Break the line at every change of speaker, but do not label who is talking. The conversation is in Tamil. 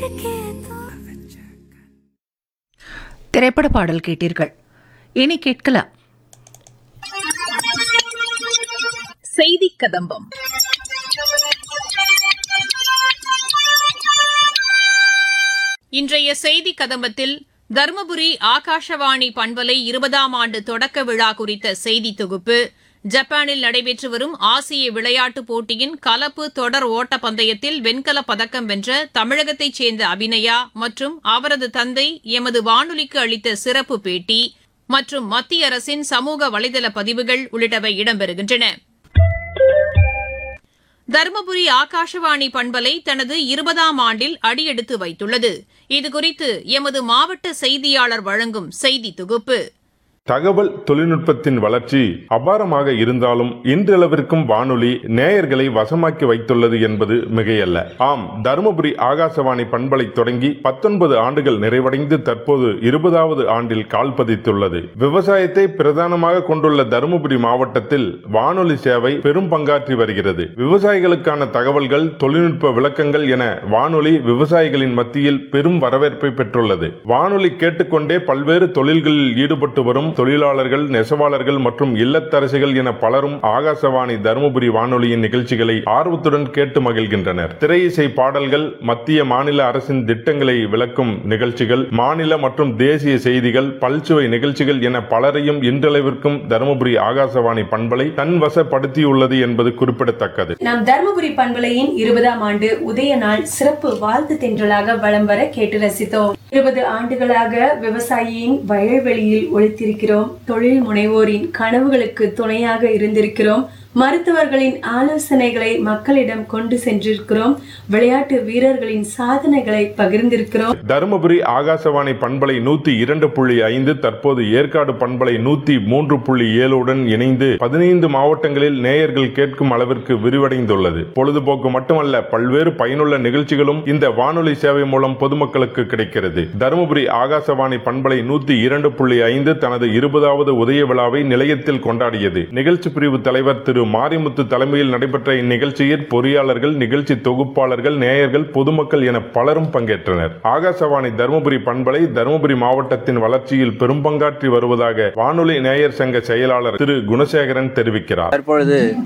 திரைப்பட பாடல் கேட்டீர்கள் இனி கேட்கலாம்
செய்தி கதம்பம் இன்றைய செய்தி கதம்பத்தில் தருமபுரி ஆகாஷவாணி பண்பலை இருபதாம் ஆண்டு தொடக்க விழா குறித்த செய்தி தொகுப்பு ஜப்பானில் நடைபெற்று வரும் ஆசிய விளையாட்டுப் போட்டியின் கலப்பு தொடர் ஓட்ட பந்தயத்தில் வெண்கலப் பதக்கம் வென்ற தமிழகத்தைச் சேர்ந்த அபிநயா மற்றும் அவரது தந்தை எமது வானொலிக்கு அளித்த சிறப்பு பேட்டி மற்றும் மத்திய அரசின் சமூக வலைதள பதிவுகள் உள்ளிட்டவை இடம்பெறுகின்றன தருமபுரி ஆகாஷவாணி பண்பலை தனது இருபதாம் ஆண்டில் அடியெடுத்து வைத்துள்ளது இதுகுறித்து எமது மாவட்ட செய்தியாளர் வழங்கும் செய்தி தொகுப்பு
தகவல் தொழில்நுட்பத்தின் வளர்ச்சி அபாரமாக இருந்தாலும் இன்றளவிற்கும் வானொலி நேயர்களை வசமாக்கி வைத்துள்ளது என்பது மிகையல்ல ஆம் தருமபுரி ஆகாசவாணி பண்பலை தொடங்கி பத்தொன்பது ஆண்டுகள் நிறைவடைந்து தற்போது இருபதாவது ஆண்டில் கால் பதித்துள்ளது விவசாயத்தை பிரதானமாக கொண்டுள்ள தருமபுரி மாவட்டத்தில் வானொலி சேவை பெரும் பங்காற்றி வருகிறது விவசாயிகளுக்கான தகவல்கள் தொழில்நுட்ப விளக்கங்கள் என வானொலி விவசாயிகளின் மத்தியில் பெரும் வரவேற்பை பெற்றுள்ளது வானொலி கேட்டுக்கொண்டே பல்வேறு தொழில்களில் ஈடுபட்டு வரும் தொழிலாளர்கள் நெசவாளர்கள் மற்றும் இல்லத்தரசிகள் என பலரும் ஆகாசவாணி தருமபுரி வானொலியின் நிகழ்ச்சிகளை ஆர்வத்துடன் கேட்டு மகிழ்கின்றனர் திரையிசை பாடல்கள் மத்திய மாநில அரசின் திட்டங்களை விளக்கும் நிகழ்ச்சிகள் மாநில மற்றும் தேசிய செய்திகள் பல்சுவை நிகழ்ச்சிகள் என பலரையும் இன்றளவிற்கும் தருமபுரி ஆகாசவாணி பண்பலை தன்வசப்படுத்தியுள்ளது என்பது குறிப்பிடத்தக்கது
நம் தருமபுரி பண்பலையின் இருபதாம் ஆண்டு உதய நாள் சிறப்பு வாழ்த்து தென்றலாக வலம் வர கேட்டு ரசித்தோம் இருபது ஆண்டுகளாக விவசாயியின் வயல்வெளியில் ஒழித்திருக்கிறோம் தொழில் முனைவோரின் கனவுகளுக்கு துணையாக இருந்திருக்கிறோம் மருத்துவர்களின் ஆலோசனைகளை மக்களிடம் கொண்டு சென்றிருக்கிறோம் விளையாட்டு வீரர்களின் சாதனைகளை பகிர்ந்திருக்கிறோம்
தருமபுரி ஆகாசவாணி பண்பலை நூத்தி இரண்டு புள்ளி ஐந்து தற்போது ஏற்காடு பண்பலை நூத்தி மூன்று புள்ளி ஏழுடன் இணைந்து பதினைந்து மாவட்டங்களில் நேயர்கள் கேட்கும் அளவிற்கு விரிவடைந்துள்ளது பொழுதுபோக்கு மட்டுமல்ல பல்வேறு பயனுள்ள நிகழ்ச்சிகளும் இந்த வானொலி சேவை மூலம் பொதுமக்களுக்கு கிடைக்கிறது தருமபுரி ஆகாசவாணி பண்பலை நூத்தி இரண்டு புள்ளி ஐந்து தனது இருபதாவது உதய விழாவை நிலையத்தில் கொண்டாடியது நிகழ்ச்சி பிரிவு தலைவர் திரு மாரிமுத்து தலைமையில் நடைபெற்ற இந்நிகழ்ச்சியில் பொறியாளர்கள் நிகழ்ச்சி தொகுப்பாளர்கள் நேயர்கள் பொதுமக்கள் என பலரும் பங்கேற்றனர் ஆகாசவாணி தருமபுரி பண்பலை தருமபுரி மாவட்டத்தின் வளர்ச்சியில் பெரும் பங்காற்றி வருவதாக வானொலி நேயர் சங்க செயலாளர் திரு குணசேகரன் தெரிவிக்கிறார்
தற்பொழுது